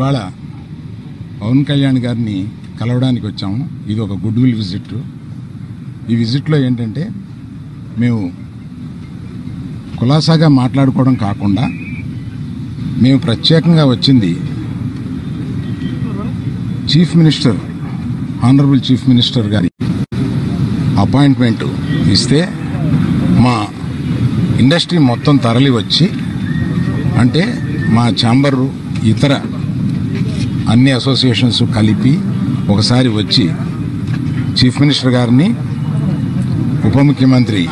ఇవాళ పవన్ కళ్యాణ్ గారిని కలవడానికి వచ్చాము ఇది ఒక గుడ్ విల్ విజిట్ ఈ విజిట్లో ఏంటంటే మేము కులాసాగా మాట్లాడుకోవడం కాకుండా మేము ప్రత్యేకంగా వచ్చింది chief minister honourable chief minister గారి అపాయింట్మెంట్ ఇస్తే మా ఇండస్ట్రీ మొత్తం తరలి వచ్చి అంటే మా ఛాంబరు ఇతర అన్ని అసోసియేషన్స్ కలిపి ఒకసారి వచ్చి చీఫ్ మినిస్టర్ గారిని ఉప ముఖ్యమంత్రి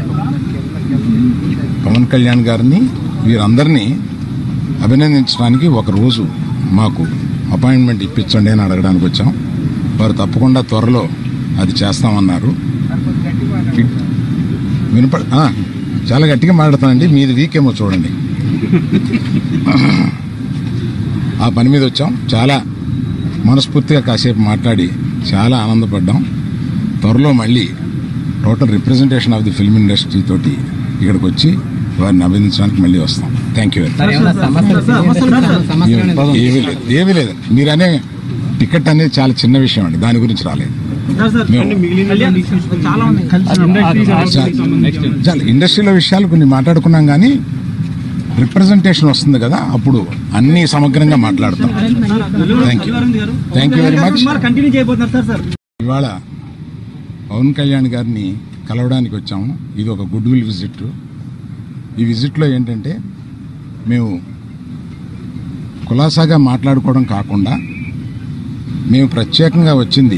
పవన్ కళ్యాణ్ గారిని వీరందరినీ అభినందించడానికి ఒక రోజు మాకు అపాయింట్మెంట్ ఇప్పించండి అని అడగడానికి వచ్చాం వారు తప్పకుండా త్వరలో అది చేస్తామన్నారు ఇట్- వినప ఆ, చాలా గట్టిగా మాట్లాడతానండి మీది వీక్ ఏమో చూడండి ఆ పని మీద వచ్చాం చాలా మనస్ఫూర్తిగా కాసేపు మాట్లాడి చాలా ఆనందపడ్డాం త్వరలో మళ్ళీ total representation of the film industry తోటి ఇక్కడికి వచ్చి వారిని అభినందించడానికి మళ్ళీ వస్తాం థ్యాంక్ యూ సార్ ఏమైనా సమస్యలు సమస్యలు ఏమైనా ఏమీ లేదు ఏమీ లేదు మీరు అనే టికెట్ అనేది చాలా చిన్న విషయం అండి దాని గురించి రాలేదు మేము చాలా ఉంది చా- చాలా ఇండస్ట్రీలో విషయాలు కొన్ని మాట్లాడుకున్నాం కానీ రిప్రజెంటేషన్ వస్తుంది కదా అప్పుడు అన్ని సమగ్రంగా మాట్లాడతాం thank you thank you very much continue చేయబోతున్నారు సార్ సార్ ఇవాళ పవన్ కళ్యాణ్ గారిని కలవడానికి వచ్చాము ఇది ఒక గుడ్ విల్ విజిట్ ఈ విజిట్లో ఏంటంటే మేము కులాసాగా మాట్లాడుకోవడం కాకుండా మేము ప్రత్యేకంగా వచ్చింది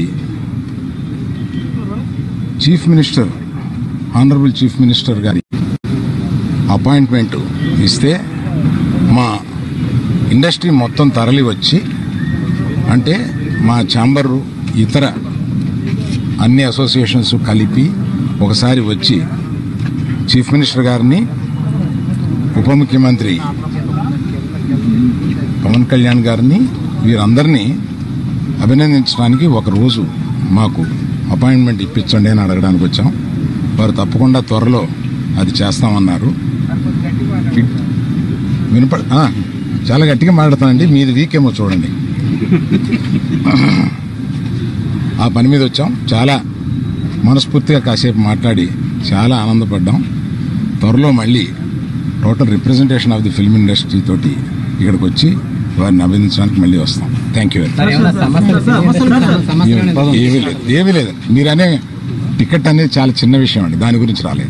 chief minister honourable chief minister గారి అపాయింట్మెంట్ ఇస్తే మా ఇండస్ట్రీ మొత్తం తరలి వచ్చి అంటే మా ఛాంబరు ఇతర అన్ని అసోసియేషన్స్ కలిపి ఒకసారి వచ్చి చీఫ్ మినిస్టర్ గారిని ఉప ముఖ్యమంత్రి పవన్ కళ్యాణ్ గారిని వీరందరినీ అభినందించడానికి ఒక రోజు మాకు అపాయింట్మెంట్ ఇప్పించండి అని అడగడానికి వచ్చాం వారు తప్పకుండా త్వరలో అది చేస్తామన్నారు ఇట్- వినప ఆ, చాలా గట్టిగా మాట్లాడతానండి మీది వీక్ ఏమో చూడండి ఆ పని మీద వచ్చాం చాలా మనస్ఫూర్తిగా కాసేపు మాట్లాడి చాలా ఆనందపడ్డాం త్వరలో మళ్ళీ total representation of the film industry తోటి ఇక్కడికి వచ్చి వారిని అభినందించడానికి మళ్ళీ వస్తాం థ్యాంక్ యూ సార్ ఏమైనా సమస్యలు సమస్యలు ఏమైనా ఏమీ లేదు ఏమీ లేదు మీరు అనే టికెట్ అనేది చాలా చిన్న విషయం అండి దాని గురించి రాలేదు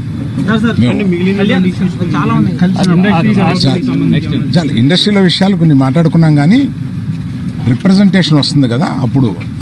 మేము చాలా ఉంది చా- చాలా ఇండస్ట్రీలో విషయాలు కొన్ని మాట్లాడుకున్నాం కానీ రిప్రజెంటేషన్ వస్తుంది కదా అప్పుడు